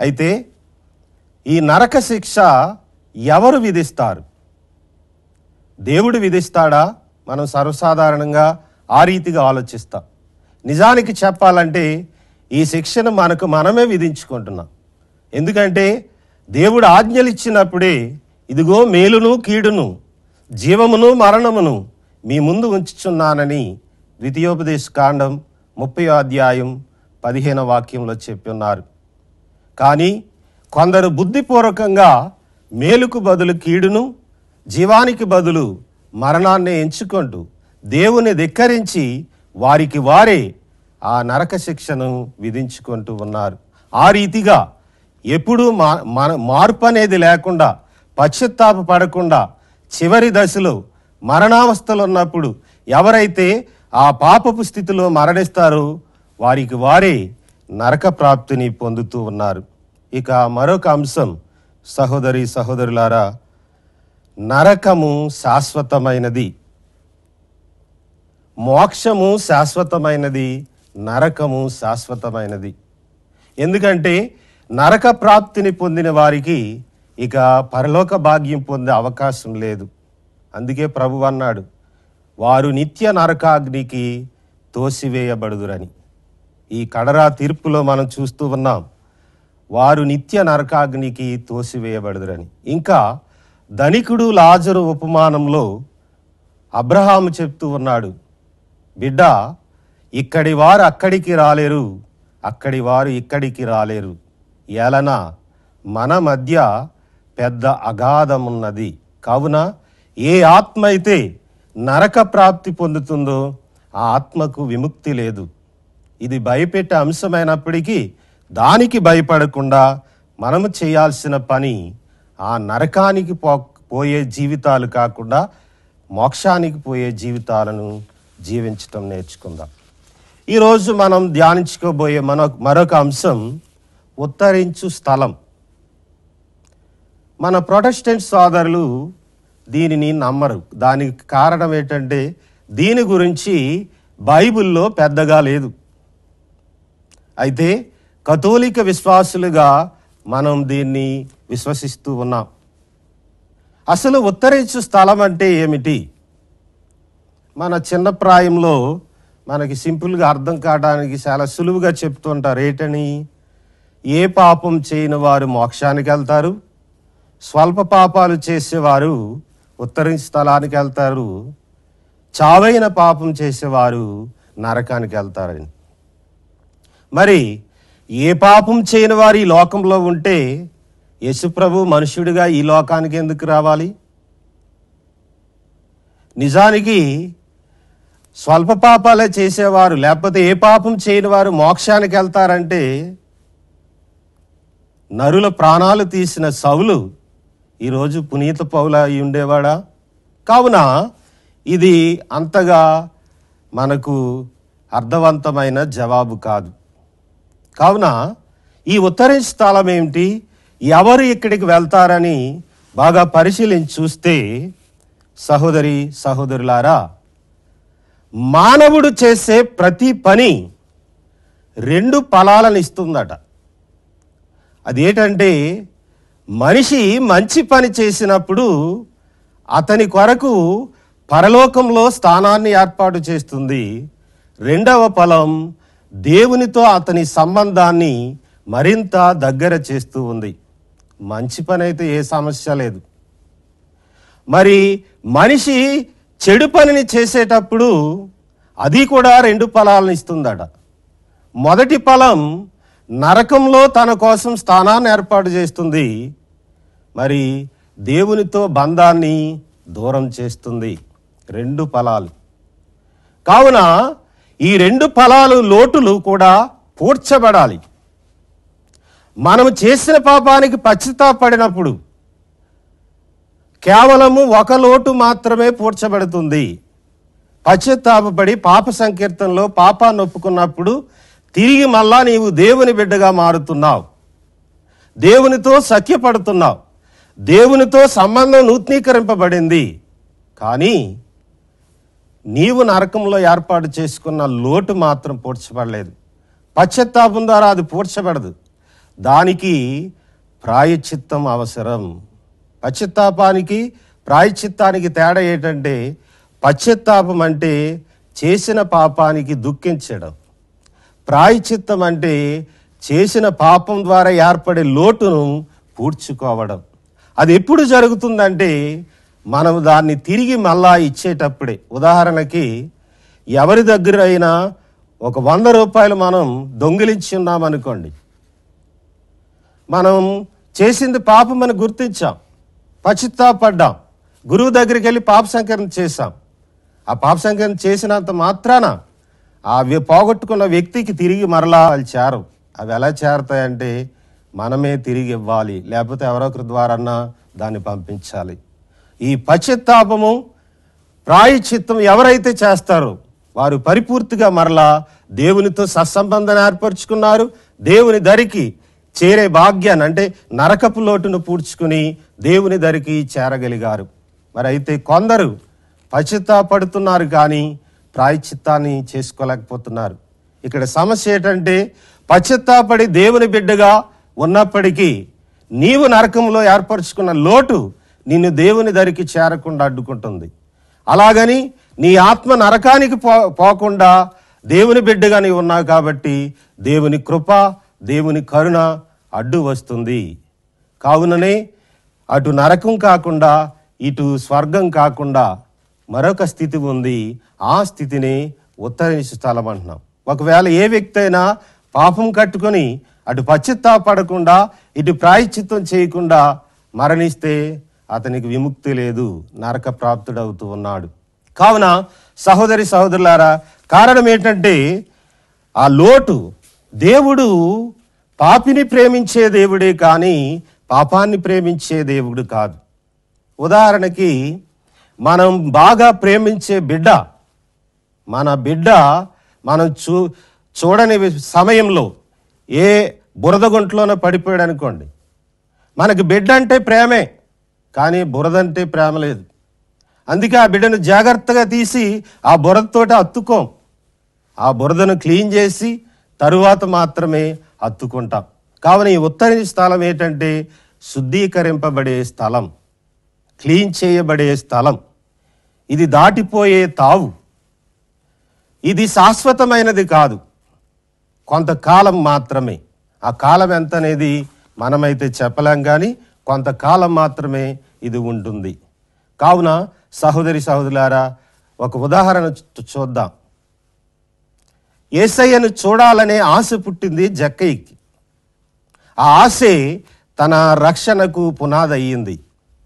అయితే ఈ నరక శిక్ష ఎవరు విధిస్తారు దేవుడు విధిస్తాడా మనం సర్వసాధారణంగా ఆ రీతిగా ఆలోచిస్తాం నిజానికి చెప్పాలంటే ఈ శిక్షను మనకు మనమే విధించుకుంటున్నాం ఎందుకంటే దేవుడు ఆజ్ఞలు ఇచ్చినప్పుడే ఇదిగో మేలును కీడును జీవమును మరణమును మీ ముందు ఉంచుచున్నానని ద్వితీయోపదేశ కాండం ముప్పై అధ్యాయం పదిహేన వాక్యంలో చెప్పి ఉన్నారు కానీ కొందరు బుద్ధిపూర్వకంగా మేలుకు బదులు కీడును జీవానికి బదులు మరణాన్ని ఎంచుకుంటూ దేవుని ధిక్కరించి వారికి వారే ఆ నరక శిక్షను విధించుకుంటూ ఉన్నారు ఆ రీతిగా ఎప్పుడూ మా మన మార్పు అనేది లేకుండా పశ్చాత్తాప పడకుండా చివరి దశలో మరణావస్థలో ఉన్నప్పుడు ఎవరైతే ఆ పాపపు స్థితిలో మరణిస్తారో వారికి వారే నరక ప్రాప్తిని పొందుతూ ఉన్నారు ఇక మరొక అంశం సహోదరి సహోదరులారా నరకము శాశ్వతమైనది మోక్షము శాశ్వతమైనది నరకము శాశ్వతమైనది ఎందుకంటే నరక ప్రాప్తిని పొందిన వారికి ఇక పరలోక భాగ్యం పొందే అవకాశం లేదు అందుకే ప్రభు అన్నాడు వారు నిత్య నరకాగ్నికి తోసివేయబడుదురని ఈ కడరా తీర్పులో మనం చూస్తూ ఉన్నాం వారు నిత్య నరకాగ్నికి తోసివేయబడుదురని ఇంకా ధనికుడు లాజరు ఉపమానంలో అబ్రహాము చెప్తూ ఉన్నాడు బిడ్డ ఇక్కడి వారు అక్కడికి రాలేరు అక్కడి వారు ఇక్కడికి రాలేరు ఏలన మన మధ్య పెద్ద అగాధమున్నది కావున ఏ ఆత్మ అయితే నరక ప్రాప్తి పొందుతుందో ఆ ఆత్మకు విముక్తి లేదు ఇది భయపెట్టే అంశమైనప్పటికీ దానికి భయపడకుండా మనము చేయాల్సిన పని ఆ నరకానికి పో పోయే జీవితాలు కాకుండా మోక్షానికి పోయే జీవితాలను జీవించటం నేర్చుకుందాం ఈరోజు మనం ధ్యానించుకోబోయే మన మరొక అంశం ఉత్తరించు స్థలం మన ప్రొటెస్టెంట్ సోదరులు దీనిని నమ్మరు దానికి కారణం ఏంటంటే దీని గురించి బైబిల్లో పెద్దగా లేదు అయితే కథోలిక విశ్వాసులుగా మనం దీన్ని విశ్వసిస్తూ ఉన్నాం అసలు ఉత్తరించు స్థలం అంటే ఏమిటి మన చిన్న ప్రాయంలో మనకి సింపుల్గా అర్థం కావడానికి చాలా సులువుగా చెప్తుంటారు ఏటని ఏ పాపం చేయని వారు మోక్షానికి వెళ్తారు స్వల్ప పాపాలు చేసేవారు ఉత్తరి స్థలానికి వెళ్తారు చావైన పాపం చేసేవారు నరకానికి వెళ్తారని మరి ఏ పాపం చేయని వారు ఈ లోకంలో ఉంటే యేసుప్రభు మనుష్యుడిగా ఈ లోకానికి ఎందుకు రావాలి నిజానికి స్వల్ప పాపాలే చేసేవారు లేకపోతే ఏ పాపం చేయని వారు మోక్షానికి వెళ్తారంటే నరుల ప్రాణాలు తీసిన సౌలు ఈరోజు పునీత పౌల అయి ఉండేవాడా కావున ఇది అంతగా మనకు అర్థవంతమైన జవాబు కాదు కావున ఈ ఉత్తరించ స్థలం ఏమిటి ఎవరు ఇక్కడికి వెళ్తారని బాగా పరిశీలించి చూస్తే సహోదరి సహోదరులారా మానవుడు చేసే ప్రతి పని రెండు ఫలాలను ఇస్తుందట అదేంటంటే మనిషి మంచి పని చేసినప్పుడు అతని కొరకు పరలోకంలో స్థానాన్ని ఏర్పాటు చేస్తుంది రెండవ ఫలం దేవునితో అతని సంబంధాన్ని మరింత దగ్గర చేస్తూ ఉంది మంచి పని అయితే ఏ సమస్య లేదు మరి మనిషి చెడు పనిని చేసేటప్పుడు అది కూడా రెండు ఫలాలను ఇస్తుందట మొదటి ఫలం నరకంలో తన కోసం స్థానాన్ని ఏర్పాటు చేస్తుంది మరి దేవునితో బంధాన్ని దూరం చేస్తుంది రెండు ఫలాలు కావున ఈ రెండు ఫలాలు లోటులు కూడా పూడ్చబడాలి మనము చేసిన పాపానికి పశ్చాత్తాపడినప్పుడు కేవలము ఒక లోటు మాత్రమే పూడ్చబడుతుంది పశ్చాత్తాపడి పాప సంకీర్తనలో పాపాన్ని ఒప్పుకున్నప్పుడు తిరిగి మళ్ళా నీవు దేవుని బిడ్డగా మారుతున్నావు దేవునితో సఖ్యపడుతున్నావు దేవునితో సంబంధం నూతనీకరింపబడింది కానీ నీవు నరకంలో ఏర్పాటు చేసుకున్న లోటు మాత్రం పూడ్చబడలేదు పశ్చాత్తాపం ద్వారా అది పూడ్చబడదు దానికి ప్రాయచిత్తం అవసరం పశ్చిత్తాపానికి ప్రాయచిత్తానికి తేడా ఏంటంటే పశ్చిత్తాపం అంటే చేసిన పాపానికి దుఃఖించడం ప్రాయచిత్తం అంటే చేసిన పాపం ద్వారా ఏర్పడే లోటును పూడ్చుకోవడం అది ఎప్పుడు జరుగుతుందంటే మనం దాన్ని తిరిగి మళ్ళా ఇచ్చేటప్పుడే ఉదాహరణకి ఎవరి దగ్గర అయినా ఒక వంద రూపాయలు మనం దొంగిలించి ఉన్నామనుకోండి మనం చేసింది పాపం అని గుర్తించాం పశ్చిత్తాపడ్డాం గురువు దగ్గరికి వెళ్ళి పాప సంకరణ చేశాం ఆ పాప సంకరణ చేసినంత మాత్రాన ఆ వ్య- పోగొట్టుకున్న వ్యక్తికి తిరిగి మరలా వాళ్ళు చేరవు అవి ఎలా చేరతాయంటే మనమే తిరిగి ఇవ్వాలి లేకపోతే ఎవరొకరి ద్వారాన్నా దాన్ని పంపించాలి ఈ పశ్చిత్తాపము ప్రాయచిత్తం ఎవరైతే చేస్తారో వారు పరిపూర్తిగా మరలా దేవునితో సత్సంబంధం ఏర్పరచుకున్నారు దేవుని దరికి చేరే భాగ్యాన్ని అంటే నరకపు లోటును పూడ్చుకుని దేవుని దరికి చేరగలిగారు మరి అయితే కొందరు పశ్చిత్తాపడుతున్నారు కానీ ప్రాయచిత్తాన్ని చేసుకోలేకపోతున్నారు ఇక్కడ సమస్య ఏంటంటే పశ్చిత్తాపడి దేవుని బిడ్డగా ఉన్నప్పటికీ నీవు నరకంలో ఏర్పరచుకున్న లోటు నిన్ను దేవుని దరికి చేరకుండా అడ్డుకుంటుంది అలాగని నీ ఆత్మ నరకానికి పో పోకుండా దేవుని బిడ్డగా నీవు ఉన్నావు కాబట్టి దేవుని కృప దేవుని కరుణ అడ్డు వస్తుంది కావుననే అటు నరకం కాకుండా ఇటు స్వర్గం కాకుండా మరొక స్థితి ఉంది ఆ స్థితిని ఉత్తరించు స్థలం అంటున్నాం ఒకవేళ ఏ వ్యక్తి అయినా పాపం కట్టుకొని అటు పశ్చిత్తాపడకుండా ఇటు ప్రాయశ్చిత్తం చేయకుండా మరణిస్తే అతనికి విముక్తి లేదు నరక ప్రాప్తుడవుతూ ఉన్నాడు కావున సహోదరి సహోదరులారా కారణం ఏంటంటే ఆ లోటు దేవుడు పాపిని ప్రేమించే దేవుడే కానీ పాపాన్ని ప్రేమించే దేవుడు కాదు ఉదాహరణకి మనం బాగా ప్రేమించే బిడ్డ మన బిడ్డ మనం చూ చూడని సమయంలో ఏ బురద గుంటలోనో పడిపోయాడు అనుకోండి మనకి బిడ్డ అంటే ప్రేమే కానీ బురద అంటే ప్రేమ లేదు అందుకే ఆ బిడ్డను జాగ్రత్తగా తీసి ఆ బురదతోటి అత్తుకోం ఆ బురదను క్లీన్ చేసి తరువాత మాత్రమే అత్తుకుంటాం కావున ఈ ఉత్తరి స్థలం ఏంటంటే శుద్ధీకరింపబడే స్థలం క్లీన్ చేయబడే స్థలం ఇది దాటిపోయే తావు ఇది శాశ్వతమైనది కాదు కొంతకాలం మాత్రమే ఆ కాలం ఎంత అనేది మనమైతే చెప్పలేం కానీ కొంతకాలం మాత్రమే ఇది ఉంటుంది కావున సహోదరి సహోదరులారా ఒక ఉదాహరణ చూ- చూద్దాం ఏసయ్యను చూడాలనే ఆశ పుట్టింది జక్కయ్యకి ఆ ఆశే తన రక్షణకు పునాది అయ్యింది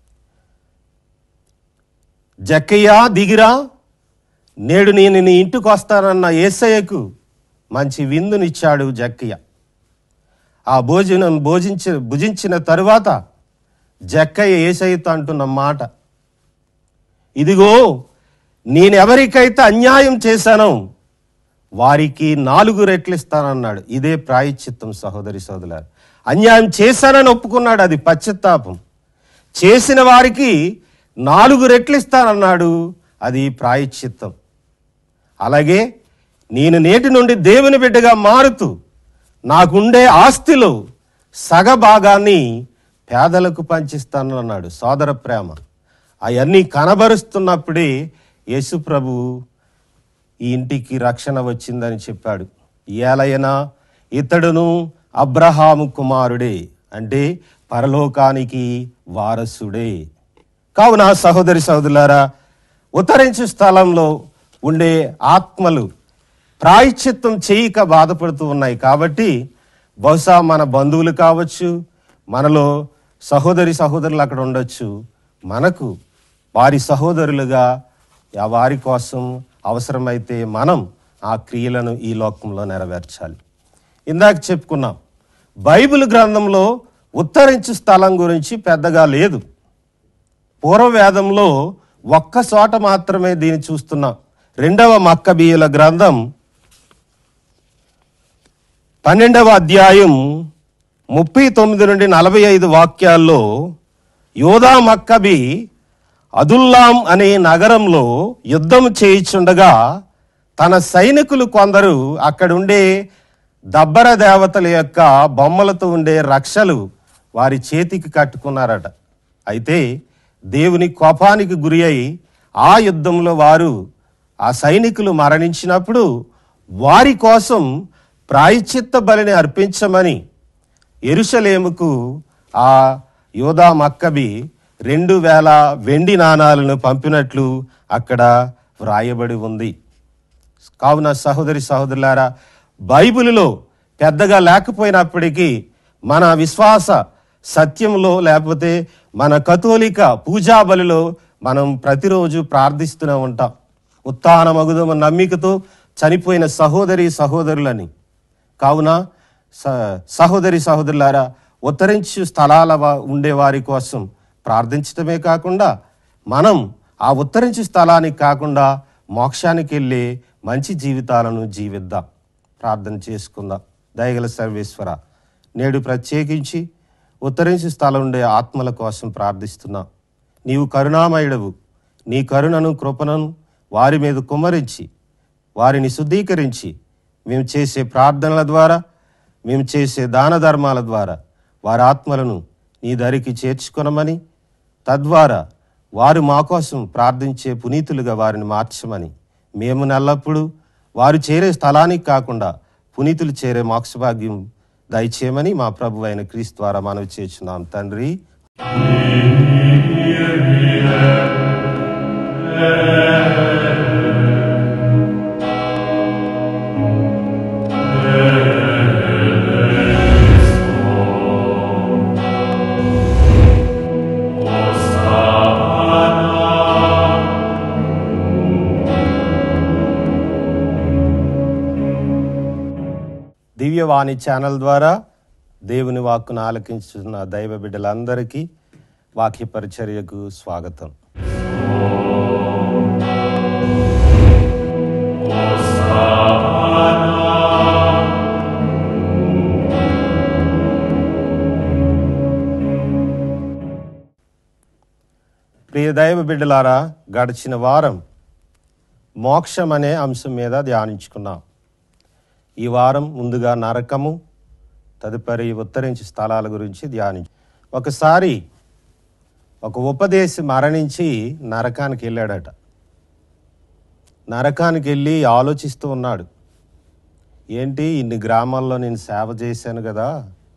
జక్కయ్య దిగిరా నేడు నేను నీ ఇంటికి వస్తానన్న ఏసయ్యకు మంచి విందునిచ్చాడు జక్కయ్య ఆ భోజనం భోజించి భుజించిన తరువాత జక్కయ్య ఏసయ్యతో అంటున్న మాట ఇదిగో నేనెవరికైతే అన్యాయం చేశానో వారికి నాలుగు రెట్లు ఇస్తానన్నాడు ఇదే ప్రాయశ్చిత్తం సహోదరి సోదరులారు అన్యాయం చేశానని ఒప్పుకున్నాడు అది పశ్చాత్తాపం చేసిన వారికి నాలుగు రెట్లు ఇస్తానన్నాడు అది ప్రాయశ్చిత్తం అలాగే నేను నేటి నుండి దేవుని బిడ్డగా మారుతూ నాకుండే ఆస్తిలో సగ భాగాన్ని పేదలకు పంచిస్తాను అన్నాడు సోదర ప్రేమ అవన్నీ కనబరుస్తున్నప్పుడే యేసు ప్రభు ఈ ఇంటికి రక్షణ వచ్చిందని చెప్పాడు ఏలైనా ఇతడును అబ్రహాము కుమారుడే అంటే పరలోకానికి వారసుడే కావున సహోదరి సహోదరులారా ఉత్తరించు స్థలంలో ఉండే ఆత్మలు ప్రాయశ్చిత్తం చేయక బాధపడుతూ ఉన్నాయి కాబట్టి బహుశా మన బంధువులు కావచ్చు మనలో సహోదరి సహోదరులు అక్కడ ఉండొచ్చు మనకు వారి సహోదరులుగా ఆ వారి కోసం అవసరమైతే మనం ఆ క్రియలను ఈ లోకంలో నెరవేర్చాలి ఇందాక చెప్పుకున్నాం బైబిల్ గ్రంథంలో ఉత్తరించు స్థలం గురించి పెద్దగా లేదు పూర్వవేదంలో ఒక్క చోట మాత్రమే దీన్ని చూస్తున్నాం రెండవ మక్కబీయుల గ్రంథం పన్నెండవ అధ్యాయం ముప్పై తొమ్మిది నుండి నలభై ఐదు వాక్యాల్లో యోధా మక్కబి అదుల్లాం అనే నగరంలో యుద్ధం చేయిచుండగా తన సైనికులు కొందరు అక్కడుండే దబ్బర దేవతల యొక్క బొమ్మలతో ఉండే రక్షలు వారి చేతికి కట్టుకున్నారట అయితే దేవుని కోపానికి గురి అయి ఆ యుద్ధంలో వారు ఆ సైనికులు మరణించినప్పుడు వారి కోసం ప్రాయశ్చిత్త బలిని అర్పించమని ఎరుషలేముకు ఆ యోధా మక్కబి రెండు వేల వెండి నాణాలను పంపినట్లు అక్కడ వ్రాయబడి ఉంది కావున సహోదరి సహోదరులారా బైబిలులో పెద్దగా లేకపోయినప్పటికీ మన విశ్వాస సత్యంలో లేకపోతే మన కథోలిక పూజా బలిలో మనం ప్రతిరోజు ప్రార్థిస్తూనే ఉంటాం ఉత్థాన మగుదమ నమ్మికతో చనిపోయిన సహోదరి సహోదరులని కావున స సహోదరి సహోదరులారా ఉత్తరించు స్థలాల వా- ఉండే వారి కోసం ప్రార్థించటమే కాకుండా మనం ఆ ఉత్తరించు స్థలానికి కాకుండా మోక్షానికి వెళ్ళే మంచి జీవితాలను జీవిద్దాం ప్రార్థన చేసుకుందాం దయగల సర్వేశ్వర నేడు ప్రత్యేకించి ఉత్తరించు స్థలం ఉండే ఆత్మల కోసం ప్రార్థిస్తున్నాం నీవు కరుణామయుడవు నీ కరుణను కృపణను వారి మీద కుమ్మరించి వారిని శుద్ధీకరించి మేము చేసే ప్రార్థనల ద్వారా మేము చేసే దాన ధర్మాల ద్వారా వారి ఆత్మలను నీ దరికి చేర్చుకొనమని తద్వారా వారు మా కోసం ప్రార్థించే పునీతులుగా వారిని మార్చమని మేము నెల్లప్పుడూ వారు చేరే స్థలానికి కాకుండా పునీతులు చేరే మోక్షభాగ్యం దయచేయమని మా ప్రభు అయిన క్రీస్తు ద్వారా మనవి చేస్తున్నాం తండ్రి దివ్యవాణి ఛానల్ ద్వారా దేవుని వాక్కును ఆలకించుతున్న దైవ బిడ్డలందరికీ వాక్య పరిచర్యకు స్వాగతం ప్రియ దైవ బిడ్డలారా గడిచిన వారం మోక్షం అనే అంశం మీద ధ్యానించుకున్నాం ఈ వారం ముందుగా నరకము తదుపరి ఉత్తరించి స్థలాల గురించి ధ్యానించు ఒకసారి ఒక ఉపదేశి మరణించి నరకానికి వెళ్ళాడట నరకానికి వెళ్ళి ఆలోచిస్తూ ఉన్నాడు ఏంటి ఇన్ని గ్రామాల్లో నేను సేవ చేశాను కదా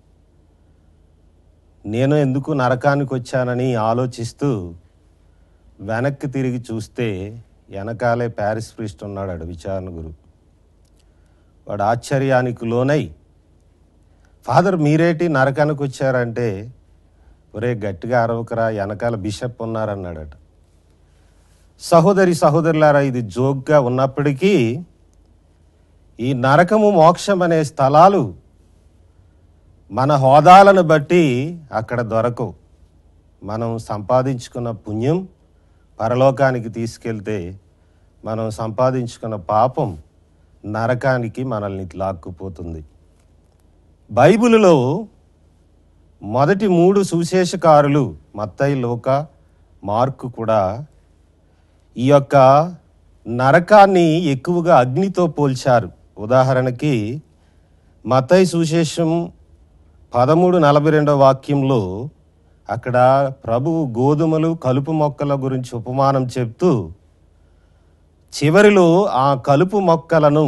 నేను ఎందుకు నరకానికి వచ్చానని ఆలోచిస్తూ వెనక్కి తిరిగి చూస్తే వెనకాలే ప్యారిస్ ప్రీస్ట్ ఉన్నాడు ఆడ విచారణ గురు వాడు ఆశ్చర్యానికి లోనై ఫాదర్ మీరేటి నరకానికి వచ్చారంటే ఒరే గట్టిగా అరవకరా వెనకాల బిషప్ ఉన్నారన్నాడట సహోదరి సహోదరులారా ఇది జోక్గా ఉన్నప్పటికీ ఈ నరకము మోక్షం అనే స్థలాలు మన హోదాలను బట్టి అక్కడ దొరకవు మనం సంపాదించుకున్న పుణ్యం పరలోకానికి తీసుకెళ్తే మనం సంపాదించుకున్న పాపం నరకానికి మనల్ని లాక్కుపోతుంది బైబిలులో మొదటి మూడు సువిశేషకారులు మత్తయి లోక మార్కు కూడా ఈ యొక్క నరకాన్ని ఎక్కువగా అగ్నితో పోల్చారు ఉదాహరణకి మత్తయి సువిశేషం పదమూడు నలభై రెండవ వాక్యంలో అక్కడ ప్రభువు గోధుమలు కలుపు మొక్కల గురించి ఉపమానం చెప్తూ చివరిలో ఆ కలుపు మొక్కలను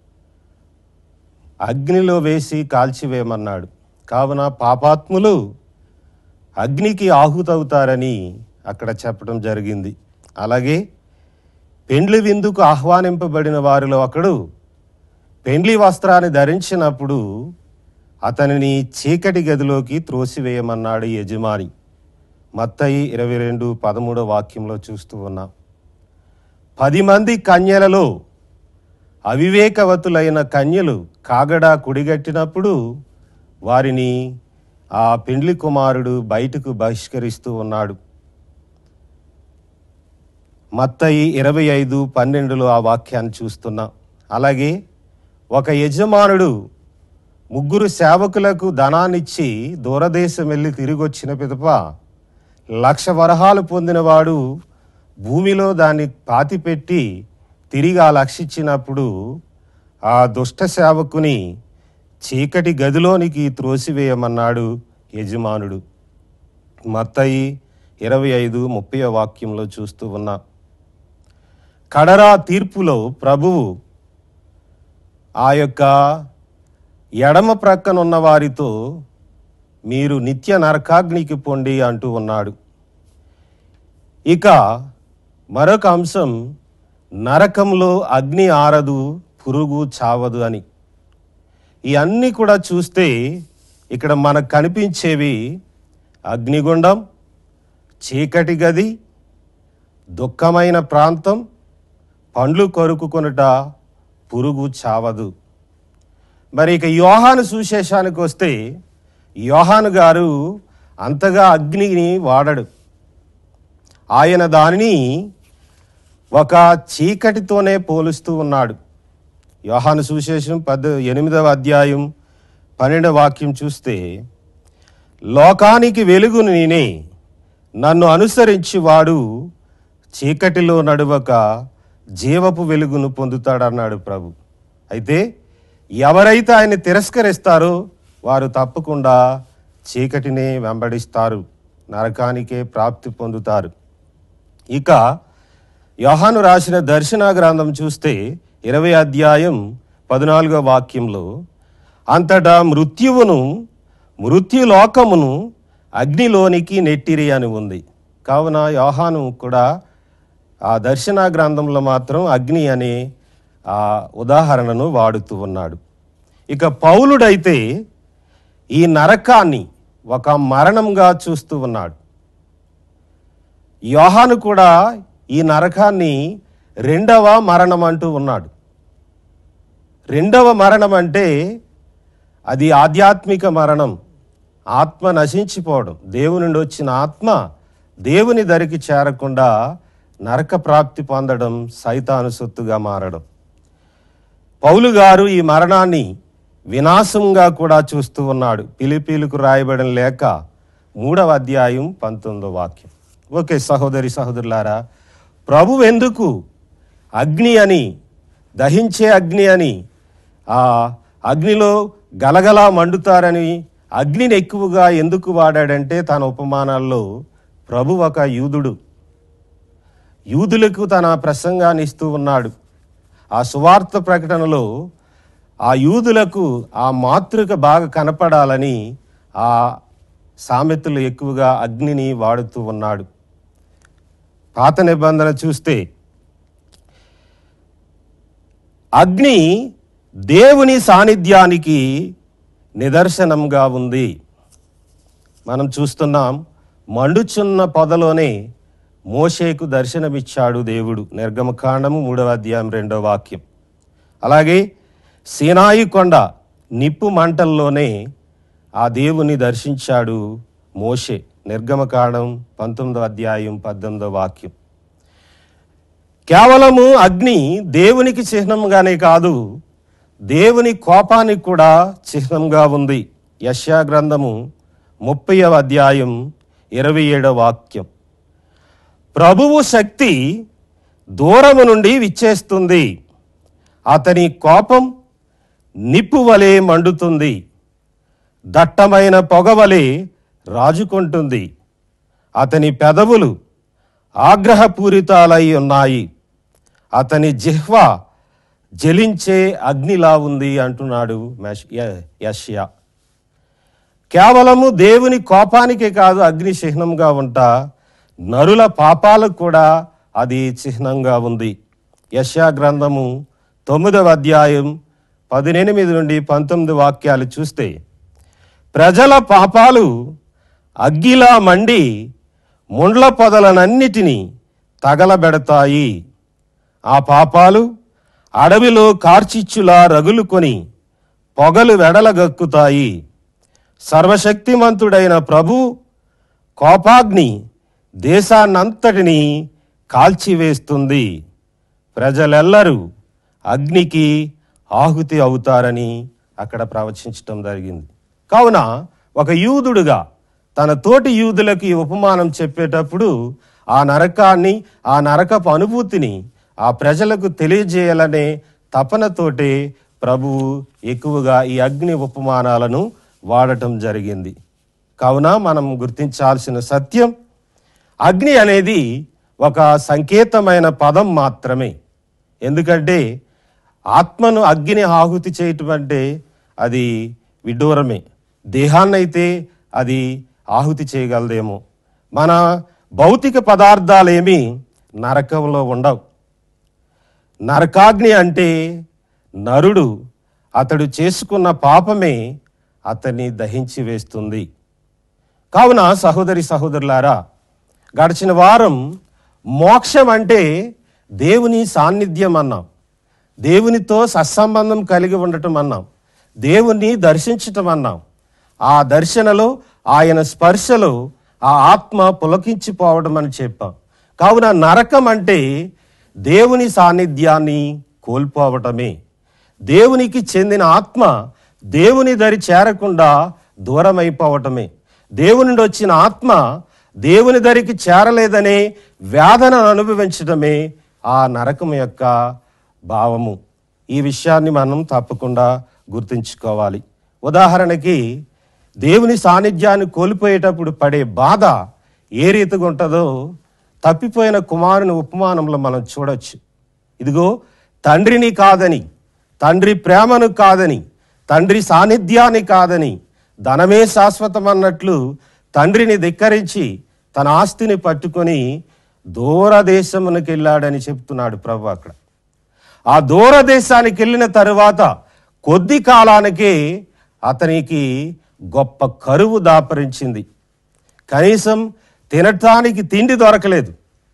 అగ్నిలో వేసి కాల్చివేయమన్నాడు కావున పాపాత్ములు అగ్నికి ఆహుతవుతారని అక్కడ చెప్పడం జరిగింది అలాగే పెండ్లి విందుకు ఆహ్వానింపబడిన వారిలో ఒకడు పెండ్లి వస్త్రాన్ని ధరించినప్పుడు అతనిని చీకటి గదిలోకి త్రోసివేయమన్నాడు యజమాని మత్తయి ఇరవై రెండు పదమూడో వాక్యంలో చూస్తూ ఉన్నాం పది మంది కన్యలలో అవివేకవతులైన కన్యలు కాగడా కుడిగట్టినప్పుడు వారిని ఆ పెండ్లి కుమారుడు బయటకు బహిష్కరిస్తూ ఉన్నాడు మత్తయి ఇరవై ఐదు పన్నెండులో ఆ వాక్యాన్ని చూస్తున్నాం అలాగే ఒక యజమానుడు ముగ్గురు సేవకులకు ధనాన్నిచ్చి దూరదేశం వెళ్ళి తిరిగి వచ్చిన పిదప లక్ష వరహాలు పొందినవాడు భూమిలో దాన్ని పాతిపెట్టి తిరిగి ఆ లక్ష ఇచ్చినప్పుడు ఆ దుష్ట సేవకుని చీకటి గదిలోనికి త్రోసివేయమన్నాడు యజమానుడు మత్తయి ఇరవై ఐదు ముప్పై వాక్యంలో చూస్తూ ఉన్నా కడరా తీర్పులో ప్రభువు ఆ యొక్క ఎడమ ప్రక్కన ఉన్న వారితో మీరు నిత్య నరకాగ్నికి పొండి అంటూ ఉన్నాడు ఇక మరొక అంశం నరకంలో అగ్ని ఆరదు పురుగు చావదు అని ఈ అన్నీ కూడా చూస్తే ఇక్కడ మనకు కనిపించేవి అగ్నిగుండం చీకటి గది దుఃఖమైన ప్రాంతం పండ్లు కొరుకుకొనుట పురుగు చావదు మరి ఇక యోహాను సుశేషానికి వస్తే యోహాను గారు అంతగా అగ్నిని వాడడు ఆయన దానిని ఒక చీకటితోనే పోలుస్తూ ఉన్నాడు యోహాను సువిశేషం పద్ ఎనిమిదవ అధ్యాయం పన్నెండవ వాక్యం చూస్తే లోకానికి వెలుగును నేనే నన్ను అనుసరించి వాడు చీకటిలో నడువక జీవపు వెలుగును పొందుతాడన్నాడు ప్రభు అయితే ఎవరైతే ఆయన తిరస్కరిస్తారో వారు తప్పకుండా చీకటినే వెంబడిస్తారు నరకానికే ప్రాప్తి పొందుతారు ఇక యోహాను రాసిన దర్శన గ్రంథం చూస్తే ఇరవై అధ్యాయం పద్నాలుగో వాక్యంలో అంతటా మృత్యువును మృత్యులోకమును అగ్నిలోనికి నెట్టిరి అని ఉంది కావున యోహాను కూడా ఆ దర్శన గ్రంథంలో మాత్రం అగ్ని అనే ఆ ఉదాహరణను వాడుతూ ఉన్నాడు ఇక పౌలుడైతే ఈ నరకాన్ని ఒక మరణంగా చూస్తూ ఉన్నాడు యోహాను కూడా ఈ నరకాన్ని రెండవ మరణం అంటూ ఉన్నాడు రెండవ మరణం అంటే అది ఆధ్యాత్మిక మరణం ఆత్మ నశించిపోవడం దేవుని నుండి వచ్చిన ఆత్మ దేవుని దరికి చేరకుండా నరక ప్రాప్తి పొందడం సైతాను సొత్తుగా మారడం పౌలు గారు ఈ మరణాన్ని వినాశంగా కూడా చూస్తూ ఉన్నాడు పిలిపిలకు రాయబడిన లేక మూడవ అధ్యాయం పంతొమ్మిదో వాక్యం ఓకే సహోదరి సహోదరులారా ప్రభు ఎందుకు అగ్ని అని దహించే అగ్ని అని ఆ అగ్నిలో గలగలా మండుతారని అగ్నిని ఎక్కువగా ఎందుకు వాడాడంటే తన ఉపమానాల్లో ప్రభు ఒక యూదుడు యూదులకు తన ప్రసంగాన్ని ఇస్తూ ఉన్నాడు ఆ సువార్త ప్రకటనలో ఆ యూదులకు ఆ మాతృక బాగా కనపడాలని ఆ సామెతలు ఎక్కువగా అగ్నిని వాడుతూ ఉన్నాడు పాత నిబంధన చూస్తే అగ్ని దేవుని సాన్నిధ్యానికి నిదర్శనంగా ఉంది మనం చూస్తున్నాం మండుచున్న పొదలోనే మోషేకు దర్శనమిచ్చాడు దేవుడు నిర్గమకాండము మూడవ అధ్యాయం రెండవ వాక్యం అలాగే సీనాయి కొండ నిప్పు మంటల్లోనే ఆ దేవుని దర్శించాడు మోషే నిర్గమకాండం పంతొమ్మిదవ అధ్యాయం పద్దెనిమిదవ వాక్యం కేవలము అగ్ని దేవునికి చిహ్నంగానే కాదు దేవుని కోపానికి కూడా చిహ్నంగా ఉంది యశ్యా గ్రంథము ముప్పైవ అధ్యాయం ఇరవై ఏడవ వాక్యం ప్రభువు శక్తి దూరము నుండి విచ్చేస్తుంది అతని కోపం నిప్పు వలె మండుతుంది దట్టమైన పొగవలే రాజుకుంటుంది అతని పెదవులు ఆగ్రహపూరితాలై ఉన్నాయి అతని జిహ్వ జలించే అగ్నిలా ఉంది అంటున్నాడు మెష్- య- యెషయా కేవలము దేవుని కోపానికే కాదు అగ్ని చిహ్నంగా ఉంటా నరుల పాపాలకు కూడా అది చిహ్నంగా ఉంది యశా గ్రంథము తొమ్మిదవ అధ్యాయం పదినెనిమిది నుండి పంతొమ్మిది వాక్యాలు చూస్తే ప్రజల పాపాలు అగ్గిలా మండి ముండ్ల పొదలనన్నిటినీ తగలబెడతాయి ఆ పాపాలు అడవిలో కార్చిచ్చులా రగులుకొని పొగలు వెడలగక్కుతాయి సర్వశక్తిమంతుడైన ప్రభు కోపాగ్ని దేశాన్నంతటినీ కాల్చివేస్తుంది ప్రజలెల్లరూ అగ్నికి ఆహుతి అవుతారని అక్కడ ప్రవచించటం జరిగింది కావున ఒక యూదుడుగా తన తోటి యూదులకు ఈ ఉపమానం చెప్పేటప్పుడు ఆ నరకాన్ని ఆ నరకపు అనుభూతిని ఆ ప్రజలకు తెలియజేయాలనే తపనతోటే ప్రభువు ఎక్కువగా ఈ అగ్ని ఉపమానాలను వాడటం జరిగింది కావున మనం గుర్తించాల్సిన సత్యం అగ్ని అనేది ఒక సంకేతమైన పదం మాత్రమే ఎందుకంటే ఆత్మను అగ్ని ఆహుతి చేయటం అంటే అది విడ్డూరమే దేహాన్నైతే అది ఆహుతి చేయగలదేమో మన భౌతిక పదార్థాలేమీ నరకంలో ఉండవు నరకాగ్ని అంటే నరుడు అతడు చేసుకున్న పాపమే అతన్ని దహించి వేస్తుంది కావున సహోదరి సహోదరులారా గడిచిన వారం మోక్షం అంటే దేవుని సాన్నిధ్యం అన్నాం దేవునితో సత్సంబంధం కలిగి ఉండటం అన్నాం దేవుణ్ణి దర్శించటం అన్నాం ఆ దర్శనలో ఆయన స్పర్శలో ఆ ఆత్మ పులకించిపోవడం అని చెప్పాం కావున నరకం అంటే దేవుని సాన్నిధ్యాన్ని కోల్పోవటమే దేవునికి చెందిన ఆత్మ దేవుని దరి చేరకుండా దూరమైపోవటమే దేవుని నుండి వచ్చిన ఆత్మ దేవుని దరికి చేరలేదనే వేదనను అనుభవించడమే ఆ నరకం యొక్క భావము ఈ విషయాన్ని మనం తప్పకుండా గుర్తుంచుకోవాలి ఉదాహరణకి దేవుని సాన్నిధ్యాన్ని కోల్పోయేటప్పుడు పడే బాధ ఏ రీతిగా ఉంటుందో తప్పిపోయిన కుమారుని ఉపమానంలో మనం చూడొచ్చు ఇదిగో తండ్రిని కాదని తండ్రి ప్రేమను కాదని తండ్రి సాన్నిధ్యాన్ని కాదని ధనమే శాశ్వతం అన్నట్లు తండ్రిని ధిక్కరించి తన ఆస్తిని పట్టుకొని దూరదేశమునకు వెళ్ళాడని చెప్తున్నాడు ప్రభు అక్కడ ఆ దూరదేశానికి వెళ్ళిన తరువాత కొద్ది కాలానికే అతనికి గొప్ప కరువు దాపరించింది కనీసం తినటానికి తిండి దొరకలేదు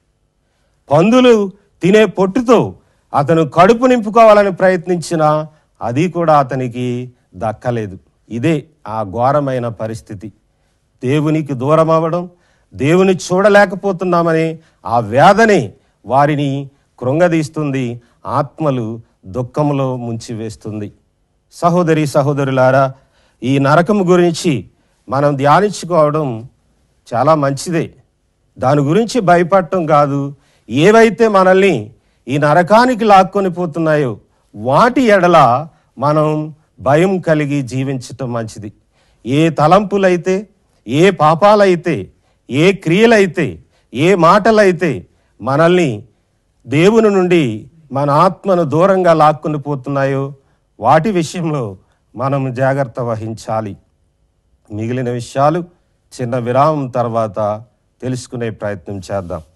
పందులు తినే పొట్టుతో అతను కడుపు నింపుకోవాలని ప్రయత్నించినా అది కూడా అతనికి దక్కలేదు ఇదే ఆ ఘోరమైన పరిస్థితి దేవునికి దూరం అవ్వడం దేవుని చూడలేకపోతున్నామనే ఆ వేదనే వారిని కృంగదీస్తుంది ఆత్మలు దుఃఖంలో ముంచివేస్తుంది సహోదరి సహోదరులారా ఈ నరకం గురించి మనం ధ్యానించుకోవడం చాలా మంచిదే దాని గురించి భయపడటం కాదు ఏవైతే మనల్ని ఈ నరకానికి లాక్కొని పోతున్నాయో వాటి ఎడల మనం భయం కలిగి జీవించటం మంచిది ఏ తలంపులైతే ఏ పాపాలైతే ఏ క్రియలైతే ఏ మాటలైతే మనల్ని దేవుని నుండి మన ఆత్మను దూరంగా లాక్కుని పోతున్నాయో వాటి విషయంలో మనం జాగ్రత్త వహించాలి మిగిలిన విషయాలు చిన్న విరామం తర్వాత తెలుసుకునే ప్రయత్నం చేద్దాం